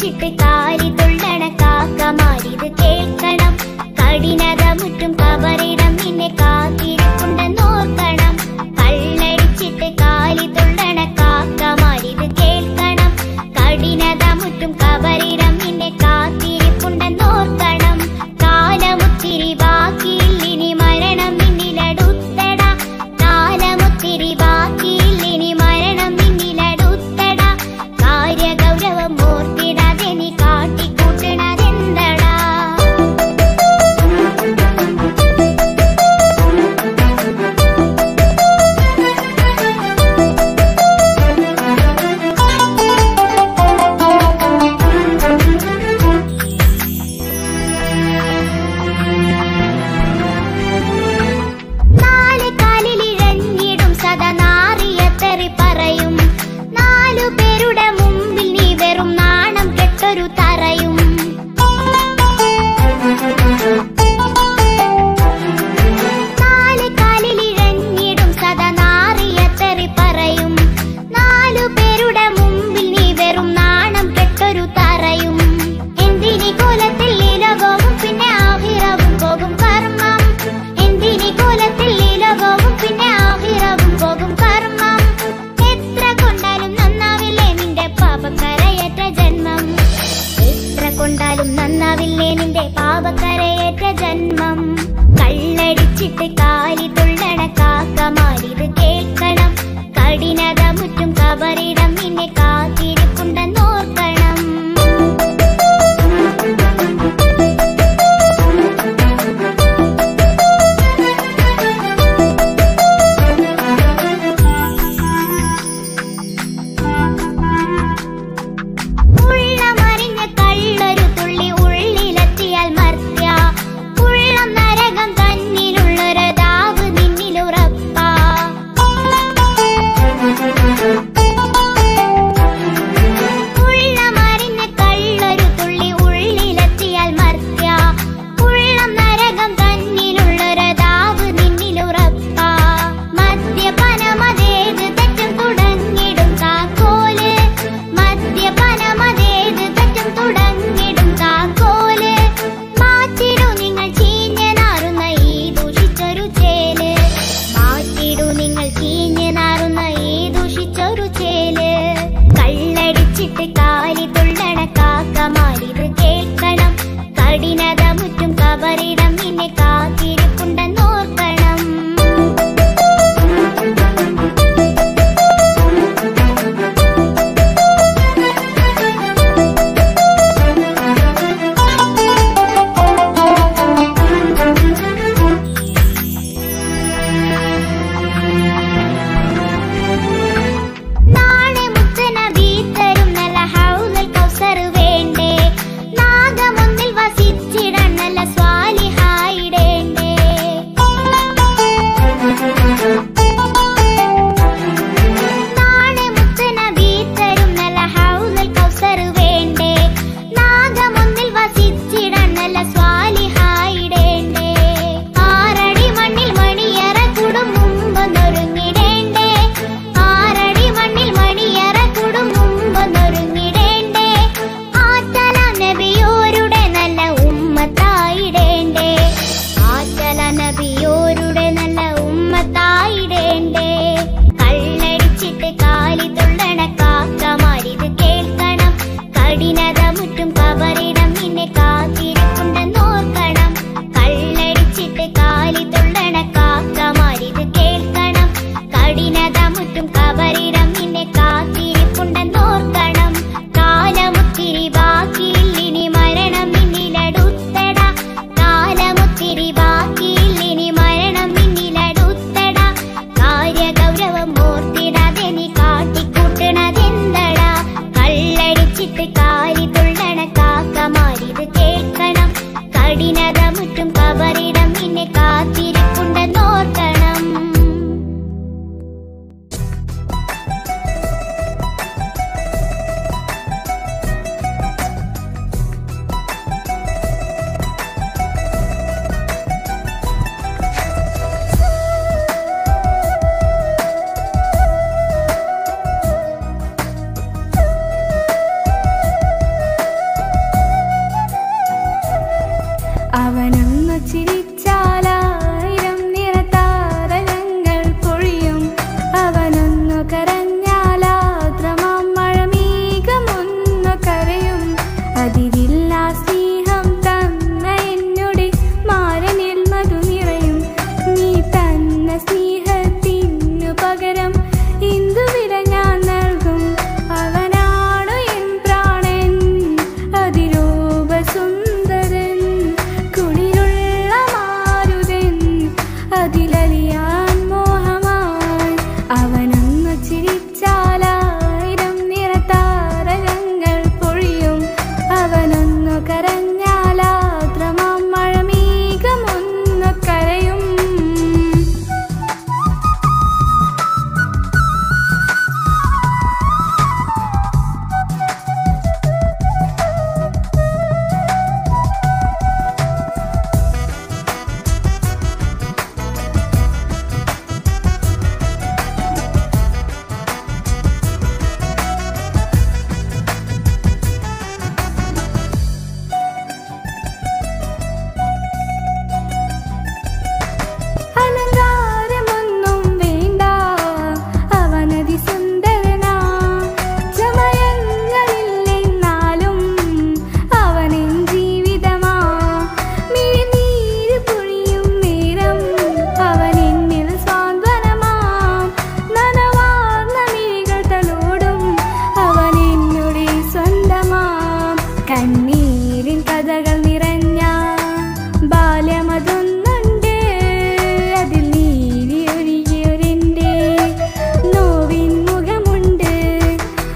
കള്ളടിച്ചിട്ട് കാലി തുള്ളണ കാക്കമാരിത് കേൾക്കണം കഠിനത മുറ്റും കബറിടം നിന്നെ കാത്തിരിപ്പുണ്ടെന്നോർക്കണം കള്ളടിച്ചിട്ട് കാലി തുള്ളണ കാക്കമാരിത് കേൾക്കണം കഠിനത മുറ്റും കബറിടം നിന്നെ കാത്തിരിപ്പുണ്ടെന്നോർക്കണം കാലമുത്തിരി ബാക്കിയില്ലിനി മരണം നിന്നിലടുത്തട കാലമുത്തിരി ബാക്കിയില്ലിനി മരണം നിന്നിലടുത്തട കാര്യഗൗരവം ഓർത്തിടാതെ നീ കാട്ടിക്കൂട്ടണതെന്തടാ നാല് കാലിലിഴഞ്ഞിടും സദാ നാറിയത്തെറി പറയും നാലു പേരുടെ മുമ്പിൽ നീ വെറും നാണം കെട്ടൊരു തറയും നാല് കാലിലിഴഞ്ഞിടും സദാ നാറിയത്തെറി പറയും നാലു പേരുടെ മുമ്പിൽ നീ വെറും നാണം കെട്ടൊരു തറയും എന്തിനി കോലത്തിൽ ഈ ലോകവും പിന്നെ ആഹിറവും പോകും കർമ്മം എന്തിനി കോലത്തിൽ ഈ ലോകവും പിന്നെ ആഹിറവും പോകും കർമ്മം എത്ര കൊണ്ടാലും നന്നാവില്ലേ നിന്റെ പാപക്കരയേറ്റ ജന്മം എത്ര കൊണ്ടാലും നന്നാവില്ലേ നിന്റെ പാപക്കരയേറ്റ ജന്മം കള്ളടിച്ചിട്ട് കാലി തുള്ളണ കാക്കമാരിത് കേൾക്കണം കഠിനത മുറ്റും കബറിടം നിന്നെ കാത്തിരിപ്പുണ്ടെന്നോർക്കണം ഉള്ളമറിഞ്ഞ കള്ളൊരു തുള്ളി ഉള്ളിലെത്തിയാൽ മർത്യ ഉള്ളം നരകം തന്നിലുള്ളൊരതാവ് നിന്നിലുറപ്പാ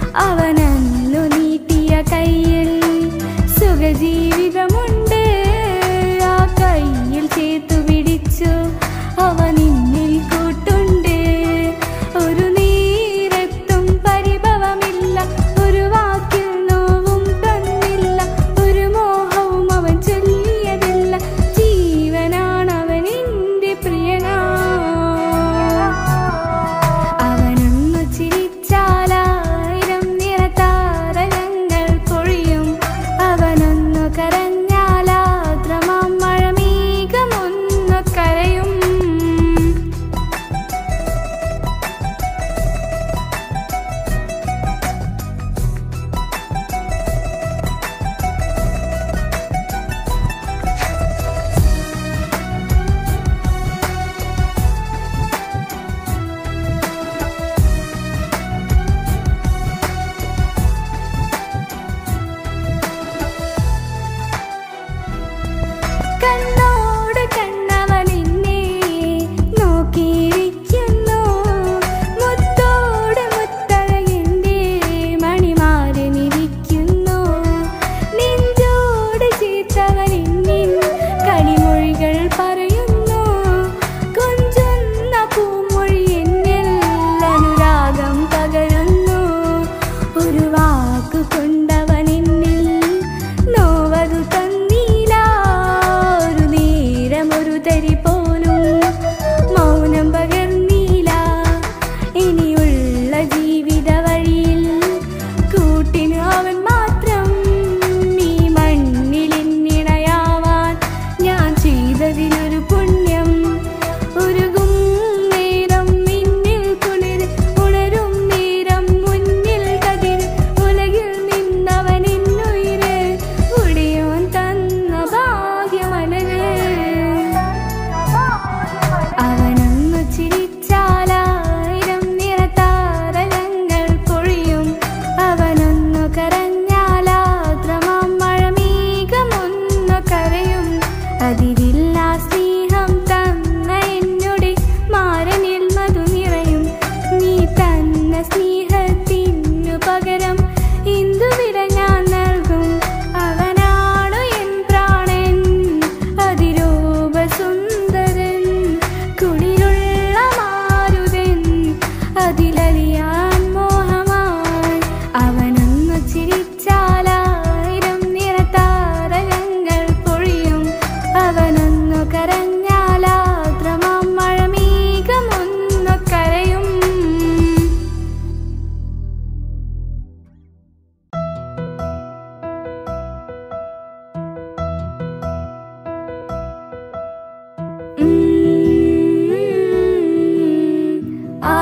അവനന്നു നീട്ടിയ കയ്യിൽ സുഖജീവിതമുണ്ട് ആ കയ്യിൽ ചേർത്തു പിടിച്ചു അവൻ നിന്നിൽ കൂട്ടുണ്ട് ഒരു നീരത്തും പരിഭവമില്ല ഒരു വാക്കിൽ നോവും തന്നില്ല ഒരു മോഹവും അവൻ ചൊല്ലിയതില്ല ജീവനാണ് അവൻ എൻ്റെ പ്രിയനാ അവനൊന്നു ചിരിച്ചാലായിരം നിറതാരകങ്ങൾ പൊഴിയും അവനൊന്നു കരഞ്ഞാലാദ്രമാം മഴമേഘമൊന്നു കരയും കണ്ണോട് കണ്ണവൻ എന്നെ നോക്കിയിരിക്കുന്നു മുത്തോട് മുത്തഴകിൻ്റെ മണിമാരനിരിക്കുന്നു നെഞ്ചോട് ചീത്തവൻ എന്നിൽ കണിമൊഴികൾ പറയുന്നു കൊഞ്ചുന്ന പൂമൊഴി എന്നിൽ അനുരാഗം പകരുന്നു ഒരു വാക്കു കൊണ്ടവൻ എന്നിൽ നോവതു തന്നീല ഒരു നേരം ഒരു തരി പോലും മൗനം പകർന്നീല ഇനിയുള്ള ജീവിത വഴിയിൽ കൂട്ടിന് അവൻ മാത്രം ഈ മണ്ണിൽ എന്നിണയാവാൻ ഞാൻ ചെയ്തതിനൊരു പുണ്യം ഉരുകും നേരം മിന്നിൽ കുളിർ ഉണരും നേരം മുന്നിൽ കതിർ ഉലകിൽ നിന്നവൻ എന്നുയിര് ഉടിയോൻ തന്ന ഭാഗ്യമലര് അവനൊന്നു ചിരിച്ചാലായിരം നിറതാരകങ്ങൾ പൊഴിയും അവനൊന്നു കരഞ്ഞാലാദ്രമാം മഴമേഘമൊന്നു കരയും അതിരില്ല സ്നേഹം തന്ന എന്നുടെ മാരനിൽ മധു നിറയും നീ തന്ന സ്നേഹത്തിനു പകരം ഇന്ദുവില ഞാൻ നൽകും അവനാണു എൻ പ്രാണൻ അതിരൂപ സുന്ദരൻ കുളിരുള്ള മാരുതൻ അതിലലിയാൻ മോഹമായി അവനൊന്നു ചിരിച്ചാലായിരം നിറതാരകങ്ങൾ പൊഴിയും അവനൊന്നു കരഞ്ഞാലാദ്രമാം മഴമേഘമൊന്നു കരയും ആ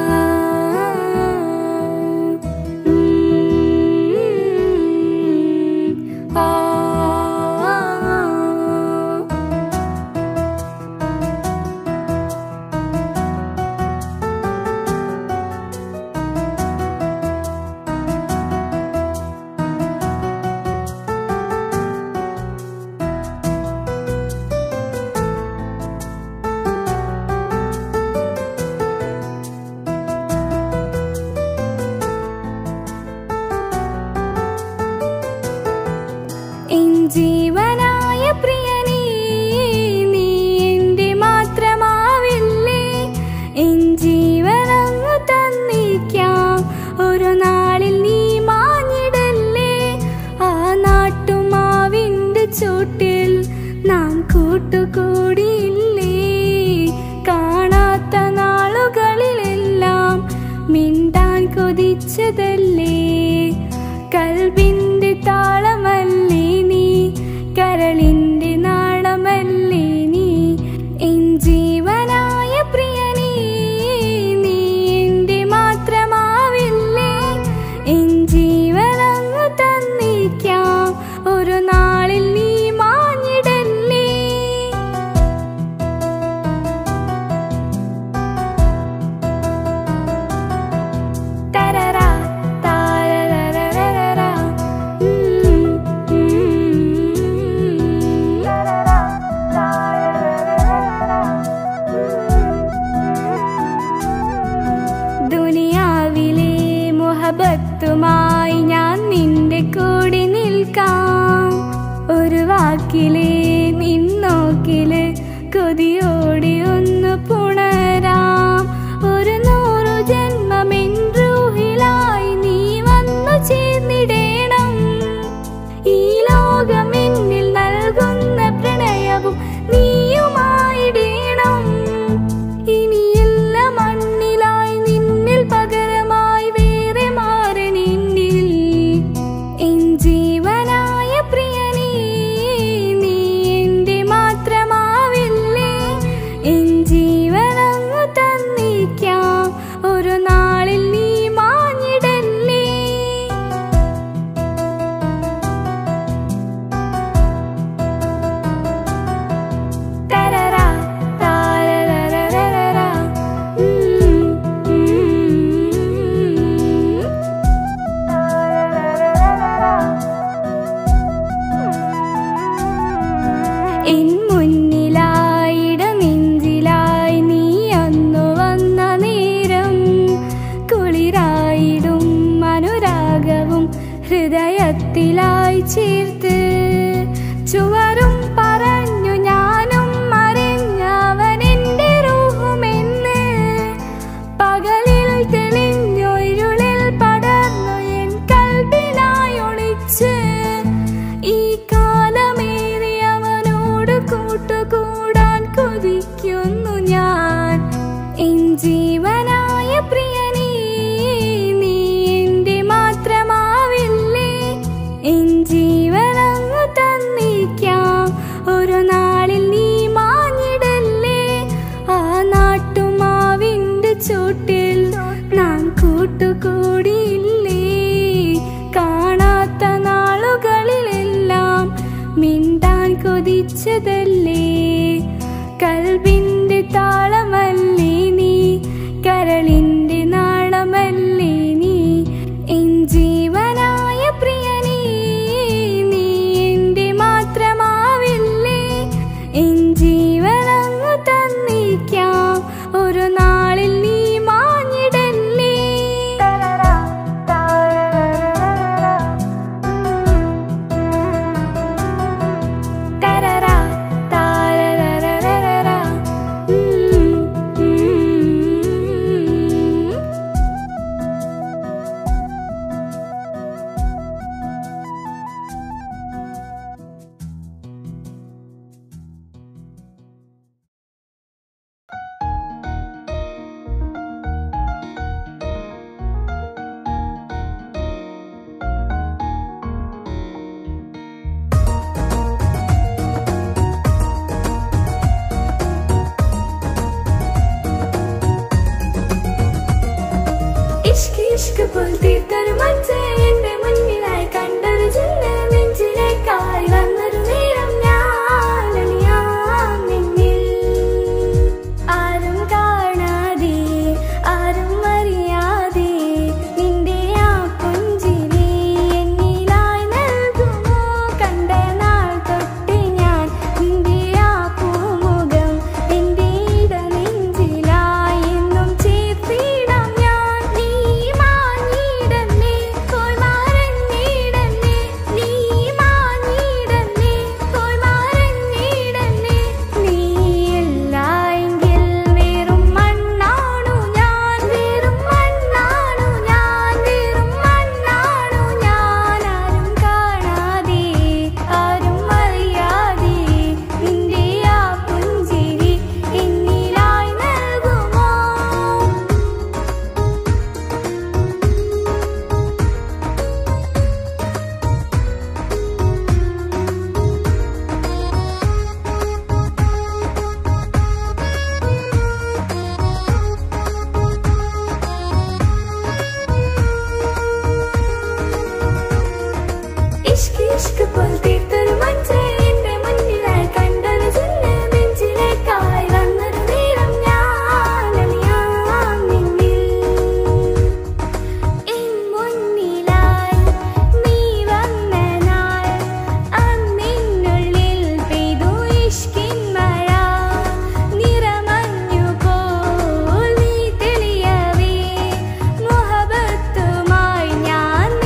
എൻ ജീവനായ പ്രിയനേ നീ എൻ്റെ മാത്രമാവില്ലേ എൻ ജീവനങ്ങ് തന്നിക്കാം ഒരു നാളിൽ നീ മാഞ്ഞിടല്ലേ ആ നാട്ടുമാവിൻ്റെ ചൂട്ടിൽ നാം കൂട്ടുകൂടിയില്ലേ കാണാത്ത നാളുകളിലെല്ലാം മിണ്ടാൻ കൊതിച്ചതല്ലേ കൽബിന്റെ താളമല്ലേ നീ പകരമായി ഞാൻ നിന്റെ കൂടെ നിൽക്കാം ഒരു വാക്കിലെ നിന്നോക്കില് കൊതിയോടെ ഒന്ന് പുണരാം ഒരു നൂറു ജന്മമെൻ റൂഹിലായി നീ വന്നു ചേർന്നിടേണം ഈ ലോകം എന്നിൽ നൽകുന്ന പ്രണയവും നീയുമായിടേണം ഇനിയില്ല മണ്ണിലായി നിന്നിൽ പകരമായി വേറെ മാറണിന്നിൽ എൻ ജീവനായ പ്രിയനേ നീ എൻ്റെ മാത്രമാവില്ലേ എൻ ജീവനങ്ങു തന്നിക്കാം ഒരു നാളിൽ നീ മാഞ്ഞിടല്ലേ തരറാ, താരരരരരരാ. ഉം, ഉം. എൻ മുന്നിലായിട നെഞ്ചിലായി നീ അന്നു വന്ന നേരം കുളിരായിടും അനുരാഗവും ഹൃദയത്തിലായി ചേർത്ത് ചുവരും പറഞ്ഞു ഞാനും മറിഞ്ഞവനെന്റെ റൂഹുമെന്ന് പകലിൽ തെളിഞ്ഞു ഇരുളിൽ പടർന്നു എൻ കൽബിനായി ഒളിച്ച് ഈ കാലമേറി അവനോട് കൂട്ടുകൂടാൻ കൊതിക്കുന്നു ഞാൻ എൻ ജീവനായ പ്രിയനേ നീ എൻ്റെ മാത്രമാവില്ലേ എൻ ജീവനങ്ങു തന്നിക്കാം ഒരു നാളിൽ നീ മാഞ്ഞിടല്ലേ ആ നാട്ടുമാവിൻ്റെ ചൂട്ടിൽ നാം കൂട്ടുകൂടിയില്ലേ കാണാത്ത നാളുകളിലെല്ലാം മിണ്ടാൻ കൊതിച്ചതല്ലേ കൽബിന്റെ താളമല്ലേ നീ കരളിന്റെ നാളമല്ലേ നീ എൻ ജീവനായ പ്രിയനേ നീ എൻ്റെ മാത്രമാവില്ലേ എൻ ജീവനങ്ങു തന്നിക്കാം ഒരു നാളിൽ നീ മാഞ്ഞിടല്ലേ തരറാ, താരരരരരാ. ഉം, ഉം. ഇഷ്ക് ഇഷ്ക് പോൽ തീർത്തൊരു മഞ്ച് എന്റെ മുന്നിലായി കണ്ടൊരു ജിന്ന് നെഞ്ചിലേക്കായി വന്നൊരു നേരം ഞാൻ അലിയാം നിന്നിൽ ആരും കാണാതെ ആരും അറിയാതെ നിന്റെ ആ പുഞ്ചിരി എന്നിലായി നൽകുമോ കണ്ട നാൾ തൊട്ട് ഞാൻ നിന്റെ ആ പൂമുഖം എന്റെ ഇട നെഞ്ചിലായി എന്നും ചേർത്തിടാം ഞാൻ നീ മാഞ്ഞിടന്നേ പോയി മറഞ്ഞിടന്നേ നീ മാഞ്ഞിടന്നേ പോയി മറഞ്ഞിടന്നേ നീ എല്ലായെങ്കിൽ വെറും മണ്ണാണു ഞാൻ വെറും മണ്ണാണു ഞാൻ വെറും മണ്ണാണു ഞാൻ ആരും കാണാതെ ആരും അറിയാതെ നിന്റെ ആ പുഞ്ചിരി എന്നിലായി നൽകുമോ ഇഷ്ക് ഇഷ്ക് പോൽ തീർത്തൊരു മഞ്ച് എന്റെ മുന്നിലായി കണ്ടൊരു ജിന്ന് നെഞ്ചിലേക്കായി വന്നൊരു നേരം ഞാൻ അലിയാം നിന്നിൽ എൻ മുന്നിലായി നീ വന്ന നാൾ അന്നിനുള്ളിൽ പെയ്തു ഇഷ്കിൻ മഴ നിറമഞ്ഞു പോൽ നീ തെളിയവേ മുഹബത്തുമായി ഞാൻ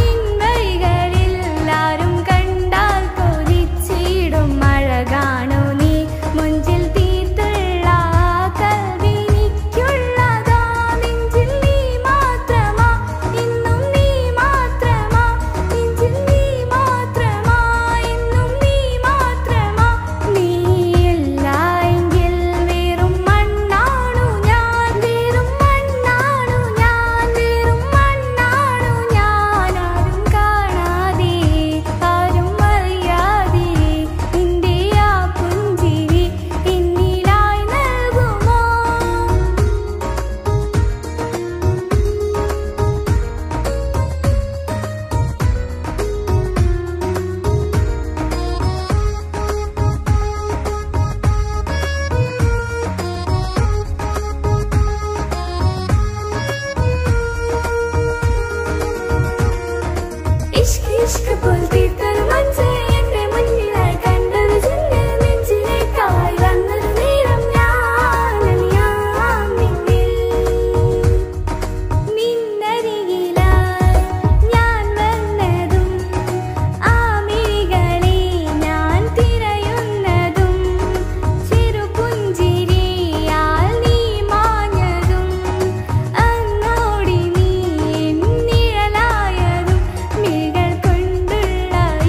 ഇഷ്ക് ഇഷ്ക് പോൽ തീർത്തൊരു മഞ്ച് എന്റെ മുന്നിലായി കണ്ടൊരു ചില്ല് നെഞ്ചിലേക്കായി വന്നൊരു നേരം ഞാൻ അലിയാൻ നിന്നിൽ നിന്നരികിലായി ഞാൻ വന്നതും ആ മിഴികളെ ഞാൻ തിരയുന്നതും ചെറുപുഞ്ചിരിയാൽ നീ മാഞ്ഞതും അങ്ങോടി നീ നിഴലായതും മിഴികൾ കൊണ്ടുള്ള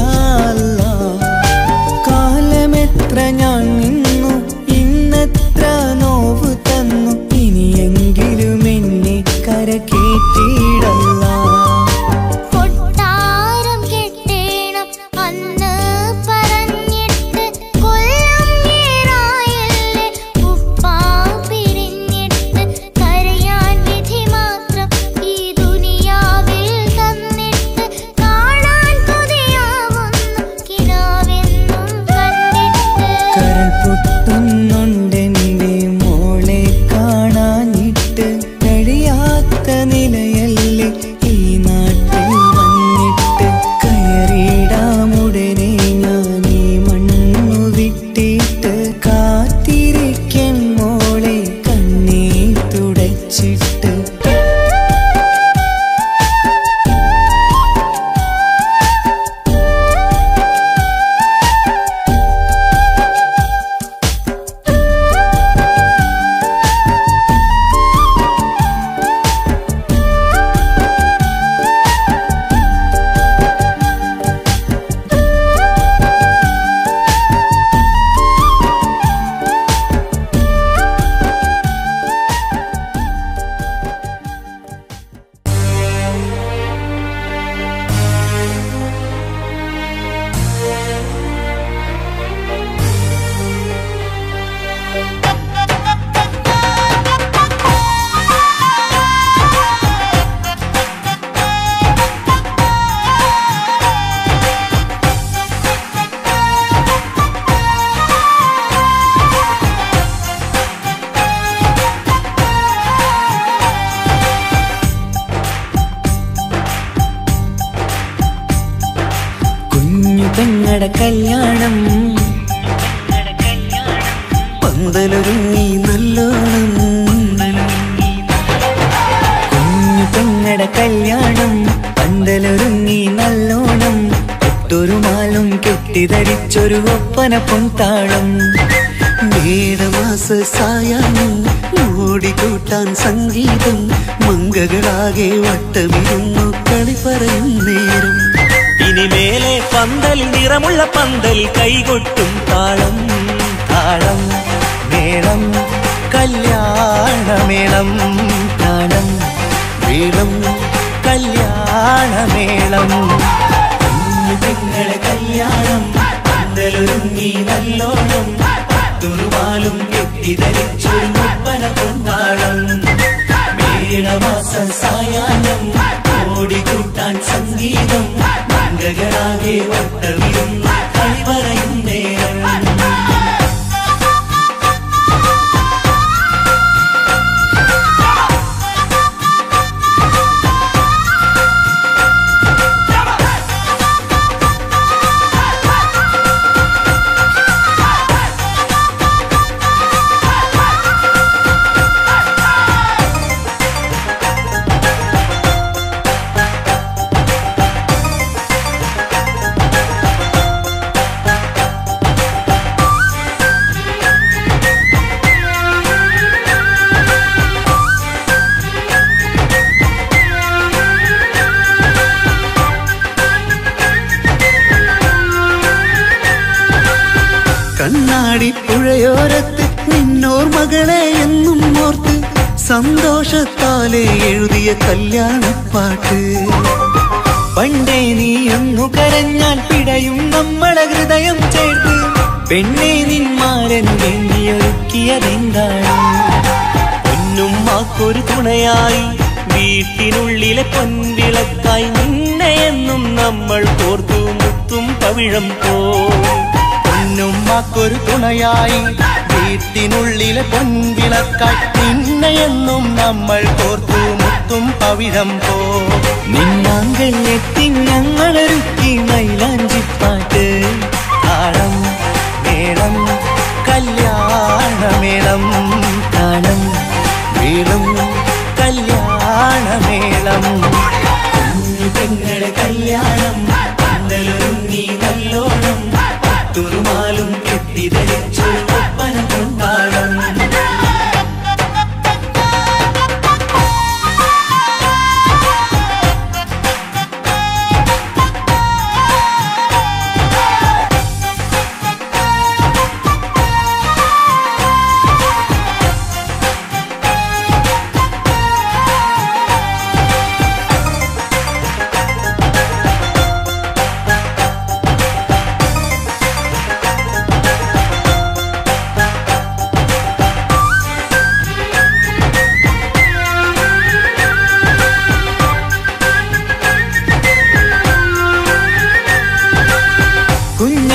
അല്ലാ. കാലമെത്ര ഞാൻ നിന്നു ഇന്നെത്ര നോവ് തന്നു ഇനിയെങ്കിലും എന്നെ കരക്കേറ്റിടല്ല കൊട്ടാരം കെട്ടേണം അന്ന് പറഞ്ഞിട്ട് കൊല്ലം ഏറായല്ലേ ഉപ്പാ പിരിഞ്ഞിട്ട് കരയാൻ വിധി മാത്രം ഈ ദുനിയാവിൽ തന്നിട്ട് കാണാൻ കൊതിയാവുന്നു കിനാവെന്നും കണ്ടിട്ട് കരൾ പൊട്ടുന്നുണ്ടെന്റെ മോളെ കാണാനിട്ട് കഴിയാത്ത നിലയല്ലേ ഈ നാട്ടിൽ വന്നിട്ട് കയറിയിടാമുടനെ ഞാൻ ഈ മണ്ണു വിട്ടിട്ട് കാത്തിരിക്കും മോളെ കണ്ണീ തുടച്ചിട്ട് കുഞ്ഞു പെങ്ങട കല്യാണം പന്തലൊരുങ്ങി നല്ലോണം കുഞ്ഞു പെങ്ങട കല്യാണം പന്തലൊരുങ്ങി നല്ലോണം ഒട്ടൊരു മാലും കെട്ടിധരിച്ചൊരു ഒപ്പന പൊൻതാളം മേടമാസ സായാഹ്നം ഓടിക്കൂട്ടാൻ സംഗീതം മങ്കകളാകെ വട്ടമിരുന്നു കളി പറയും നേരം ഇനി മേലെ പന്തൽ നിറമുള്ള പന്തൽ കൈകൊട്ടും താളം താളം മേളം കല്യാണമേളം താളം മേളം കല്യാണമേളം കുഞ്ഞു പെങ്ങളെ കല്യാണം പന്തലൊരുങ്ങി നല്ലോണം തുറുമാലും കെട്ടിധരിച്ചൊരു മുപ്പന കൊണ്ടാളം മേളമാസം സായാഹ്നം ഓടിക്കൂട്ടാൻ സംഗീതം മംഗകളാകെ വട്ടമിരുന്ന് കളി പറയും നേരം കണ്ണാടി പുഴയോരത്ത് നിന്നോർ മകളെ എന്നും ഓർത്ത് സന്തോഷത്താലെ എഴുതിയ കല്യാണപ്പാട്ട് പണ്ടേ നീ ഒന്നു കരഞ്ഞാൽ പിടയും നമ്മളെ ഹൃദയം ചേർത്ത് പെണ്ണെ നിന്മാരൻ വേണ്ടിയൊരുക്കിയതെന്താണ് പൊന്നും മാക്കൊരു തുണയായി വീട്ടിനുള്ളിലെ പൊൻവിളക്കായി നിന്നെ എന്നും നമ്മൾ കോർത്തു മുത്തും പവിഴം പോ പൊന്നും മാക്കൊരു തുണയായി വീട്ടിനുള്ളിലെ പൊൻവിളക്കായി നിന്നെ എന്നും നമ്മൾ കോർത്തു മുത്തും പവിഴം പോ നിന്നാങ്കല്ലെത്തി ഞങ്ങളൊരുക്കി മൈലാഞ്ചിപ്പാട്ട് താളം മേളം കല്യാണമേളം താളം മേളം കല്യാണമേളം കുഞ്ഞു പെങ്ങളെ കല്യാണം പന്തലൊരുങ്ങി നല്ലോണം തുറുമാലും കെട്ടിധരിച്ചു ഒപ്പന കൊണ്ടാടം ആ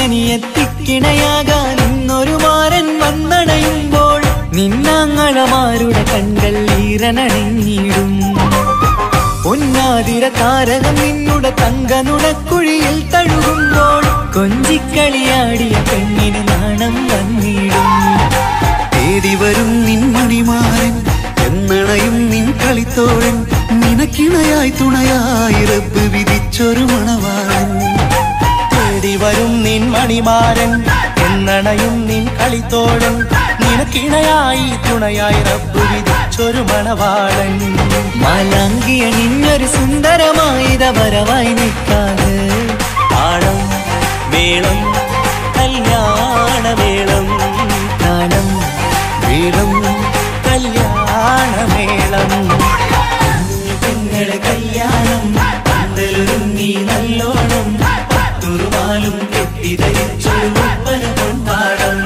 നിന്നനിയെത്തിക്കിണയാകാൻ ഇന്നൊരു മാരൻ വന്നണയുമ്പോൾ നിന്നാങ്ങളമാരുടെ കൺകൾ ഈറനണിഞ്ഞിടും പൊന്നാതിര താരകം നിന്നുടെ തങ്കനുടക്കുഴിയിൽ തഴുകുമ്പോൾ കൊഞ്ചിക്കളിയാടിയ പെണ്ണിന് നാണം വന്നിടും തേടി വരും നിൻ മണിമാരൻ എന്നണയും നിൻ കളിത്തോഴൻ നിനക്കിണയായി തുണയായി റബ്ബ് വിധിച്ചൊരു മണവാളൻ തേടി വരും നിൻ മണിമാരൻ എന്നണയും നിൻ കളിത്തോഴൻ നിനക്കിണയായി തുണയായി റബ്ബ് വിധിച്ചൊരു മണവാളൻ മാലാങ്കിയ നിന്നൊരു സുന്ദരമായിത വരവായി നിൽക്കാതെ താളം മേളം കല്യാണമേളം താളം മേളം കല്യാണമേളം പെങ്ങളെ കല്യാണം പന്തലൊരുങ്ങി നല്ലോണം തുറുമാലും കെട്ടിധരിച്ചൊരു ഒപ്പന കൊണ്ടാടം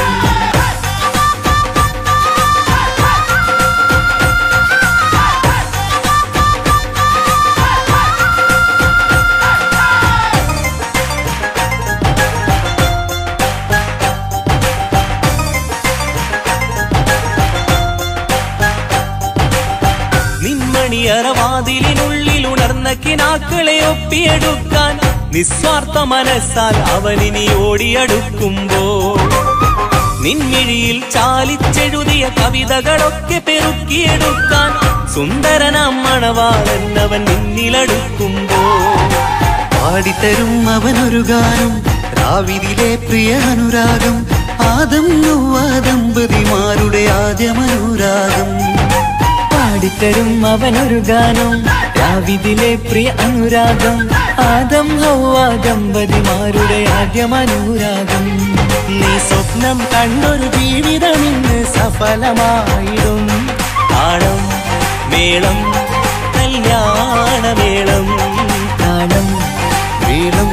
നിന്മണിയറവാതിലിനുള്ളിൽ ഉണർന്ന കിനാക്കളെ ഒപ്പിയെടുക്കാൻ നിസ്വാർത്ഥ മനസ്സാൽ അവനിനി ഓടിയടുക്കുമ്പോൾ നിൻമിഴിയിൽ ചാലിച്ചെഴുതിയ കവിതകളൊക്കെ പെറുക്കിയെടുക്കാൻ സുന്ദരനാം മണവാളൻ അവൻ നിന്നിലടുക്കുമ്പോൾ പാടിത്തരും അവനൊരു ഗാനം രാവിലെ പ്രിയ അനുരാഗം ആദം നൊവ്വ ദമ്പതിമാരുടെ ആദ്യമനുരാഗം പാടിത്തരും അവനൊരു ഗാനം രാവിതിലെ പ്രിയ അനുരാഗം ആദം ഹൗവ ദമ്പതിമാരുടെ ആദ്യമനുരാഗം നീ സ്വപ്നം കണ്ടൊരു ജീവിതം ഇന്ന് സഫലമായിടും താളം മേളം കല്യാണമേളം താളം മേളം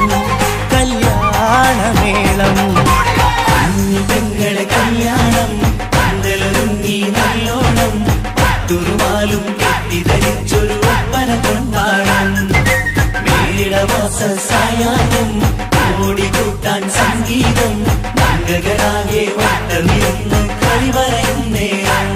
കല്യാണമേളം പെങ്ങളെ കല്യാണം പന്തലൊരുങ്ങി നല്ലോണം തുറുമാലും കെട്ടിധരിച്ചൊരു ഒപ്പന കൊണ്ടാടം മേടമാസ സായാഹ്നം ഓടിക്കൂട്ടാൻ സംഗീതം മംഗകരാകെ വട്ടമിരുന്ന് കളിവരയും നേരം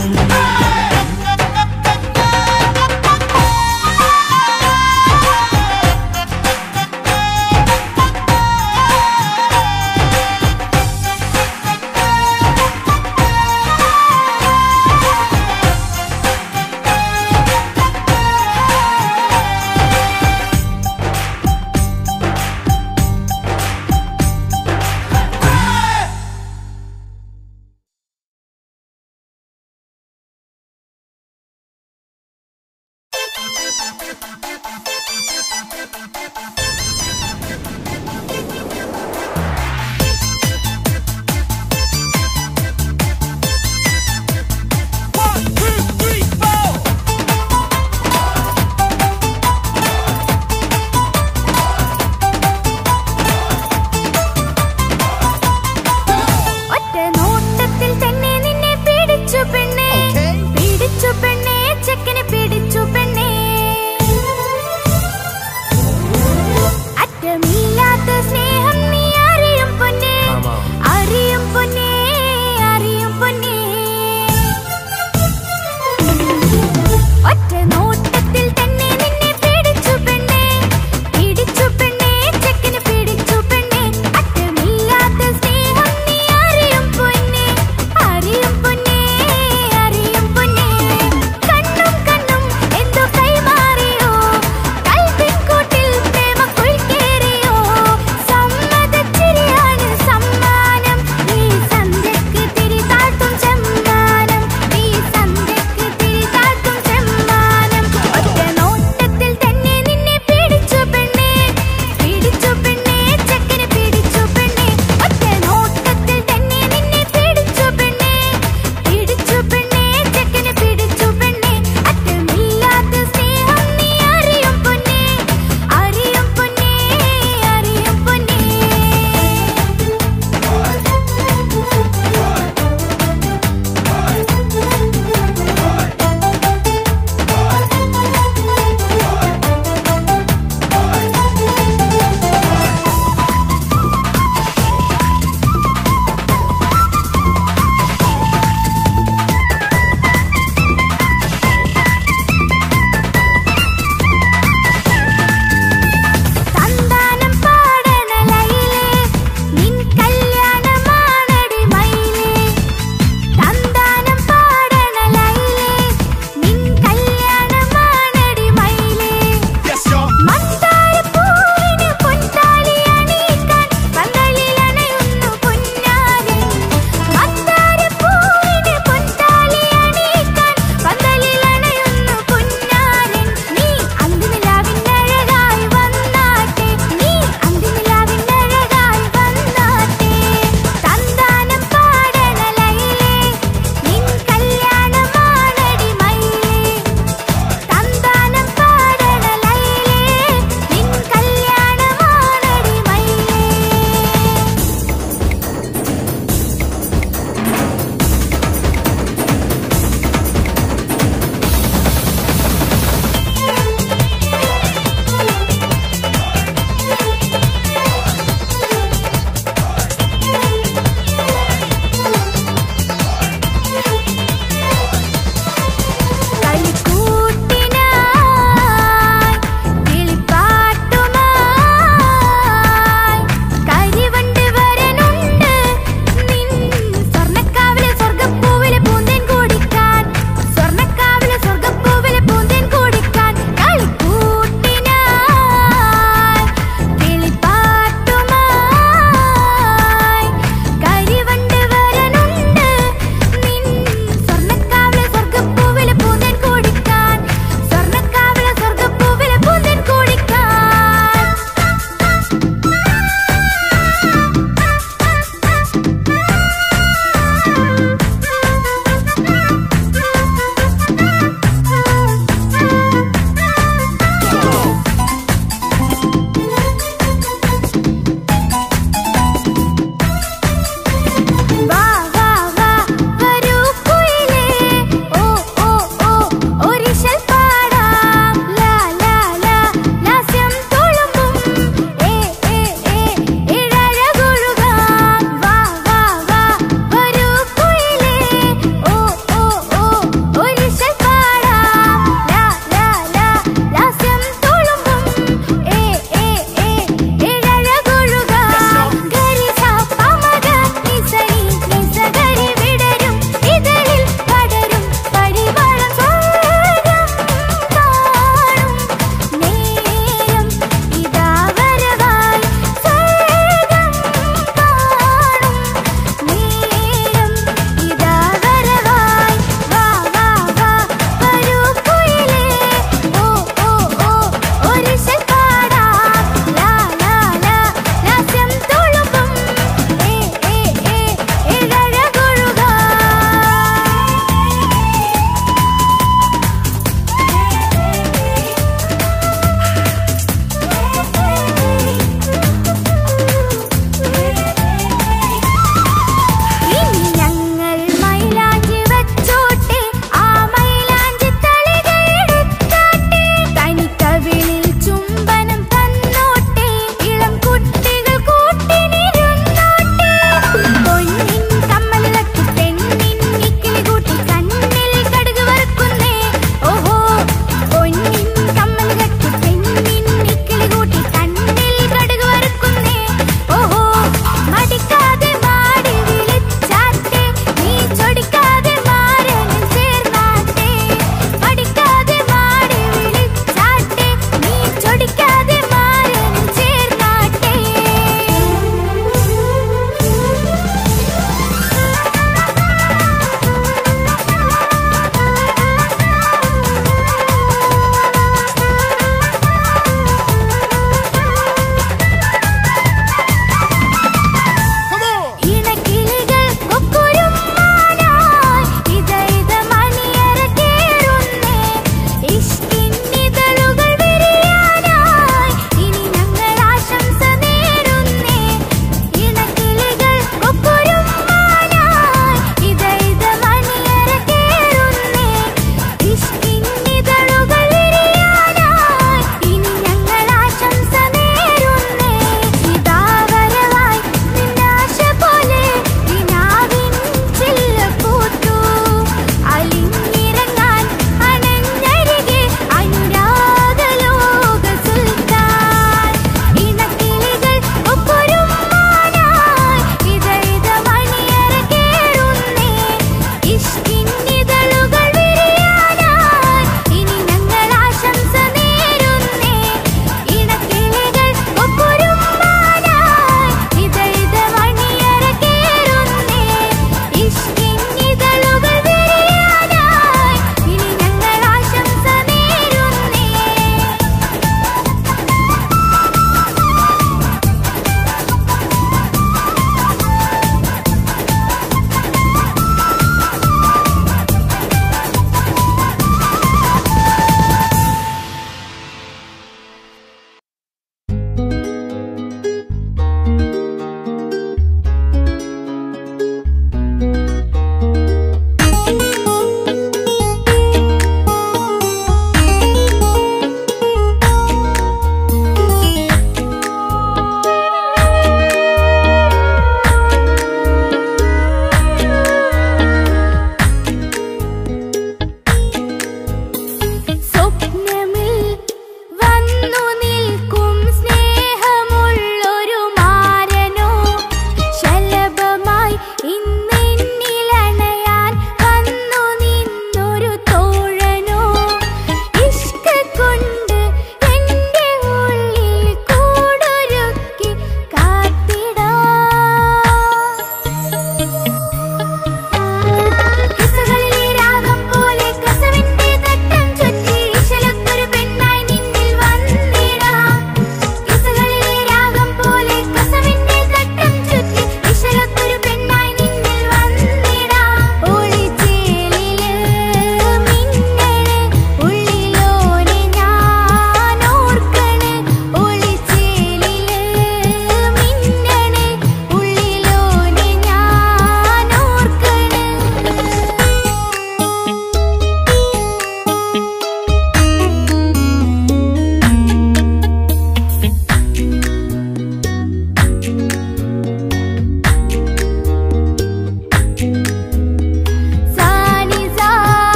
ഒറ്റ നോട്ടത്തിൽ തന്നെ നിന്നെ പിടിച്ചു പെണ്ണേ പിടിച്ചു പെണ്ണേ ചെക്കനെ പിടിച്ചു പെണ്ണേ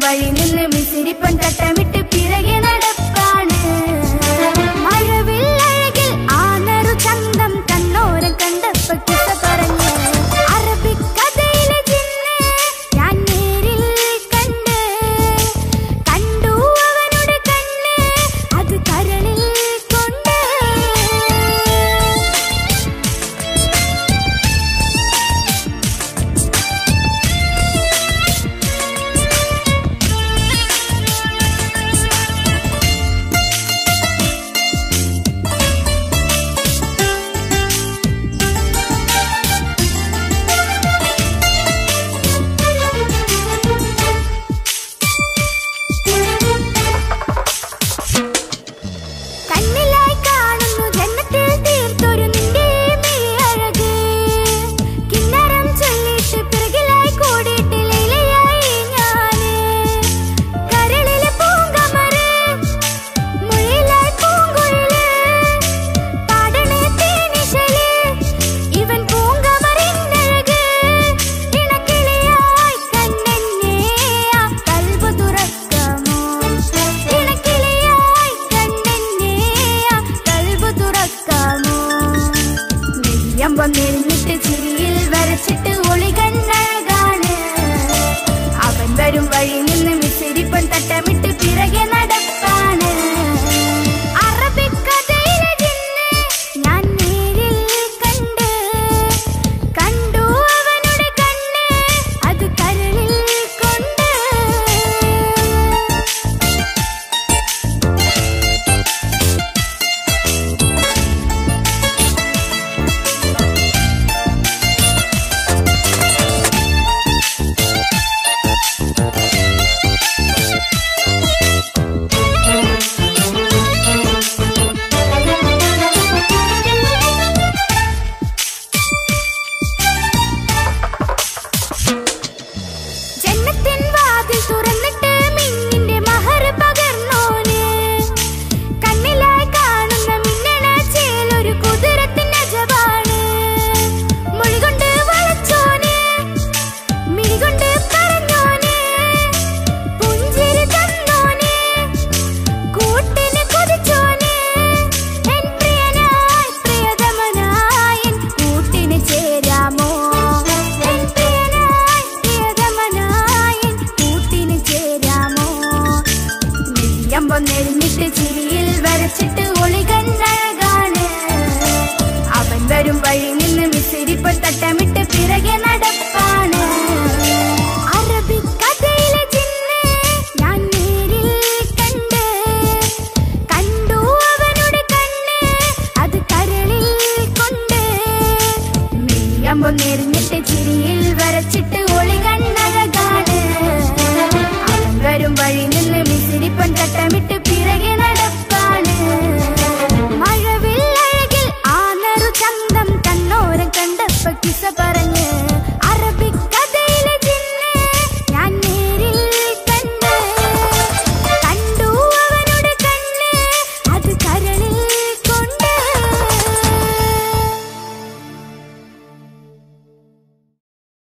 വഴി നിന്ന് മിസിരിപ്പൻ തട്ടമിട്ട് പിറകെ നടപ്പാണ് മഴവില്ലഴകിൽ ആനറു ചന്തം കണ്ണോരം കണ്ടപ്പ കിസ പറഞ്ഞു അറബിക്കഥയിലെ ജിന്ന് ഞാൻ നേരിൽ കണ്ട് കണ്ടു അവനുടെ കണ്ണ് അത് കരളിൽ കൊണ്ട് കണ്ണിലായി കാണുന്നു ജന്മത്തിൽ തീർത്തൊരു നിന്റെ മെയ്യഴക് കിന്നരം ചൊല്ലിട്ട് പിറകിലായി കൂടിയിട്ട് ലീലയായി ഞാന് കരളിലെ പൂങ്കമറ് മുഴിലായി പൂങ്കുഴല് പാടണേ തേനിശല് ഇവൻ പൂങ്കമറിന്നഴക് ഇണക്കിളിയായി കണ്ണെന്നെ ആ കൽബ് തുറക്കാമോ ഇണക്കിളിയായി കണ്ണെന്നെ ആ കൽബ് തുറക്കാമോ നെയ്യമ്പം നെരിഞ്ഞിട്ട് ചിരിയിൽ വരച്ചിട്ട് ഒളി കണ്ണഴകാണ് അവൻ വരും വഴി നിന്ന് മിസിരിപ്പൻ തട്ടമിട്ട് പിറകെ നടപ്പാണ് അറബിക്കഥയിലെ ജിന്ന് ഞാൻ നേരിൽ കണ്ട് കണ്ടു അവനുടെ കണ്ണ് അത് കരളിൽ കൊണ്ട് ജന്നത്തിൻ വാതിൽ തുറന്നിട്ട് മിന്നിന്റെ മഹർ പകർന്നോന് കണ്ണിലായി കാണുന്ന മിന്നണ ചേലൊരു കുതിരത്തിന്റെ അജവാണ് മൊഴികൊണ്ട് വളച്ചോന് മിഴികൊണ്ട് പറഞ്ഞോന് പുഞ്ചിരി തന്നോന് കൂട്ടിന് കൊതിച്ചോന് എൻ പ്രിയനായി പ്രിയതമനായി എൻ കൂട്ടിന് ചേരാമോ എൻ പ്രിയനായി പ്രിയതമനായി എൻ കൂട്ടിന് ചേരാമോ നെയ്യമ്പം നെരിഞ്ഞിട്ട് ചിരിയിൽ വരച്ചിട്ട് ഒളി കണ്ണഴകാണ് അവൻ വരും വഴി നിന്ന് മിസിരിപ്പൻ തട്ടമിട്ട് പിറകെ നടപ്പാണ് അറബിക്കഥയിലെ ജിന്ന് ഞാൻ നേരിൽ കണ്ട് കണ്ടു അവനുടെ കണ്ണ് അത് കരളിൽ കൊണ്ട് മെയ്യമ്പം നെരിഞ്ഞിട്ട് ചിരിയിൽ വരച്ചിട്ട് ഒളി കണ്ണഴകാണ് അവൻ വരും വഴി നിന്ന് മിസിരിപ്പൻ തട്ടമിട്ട്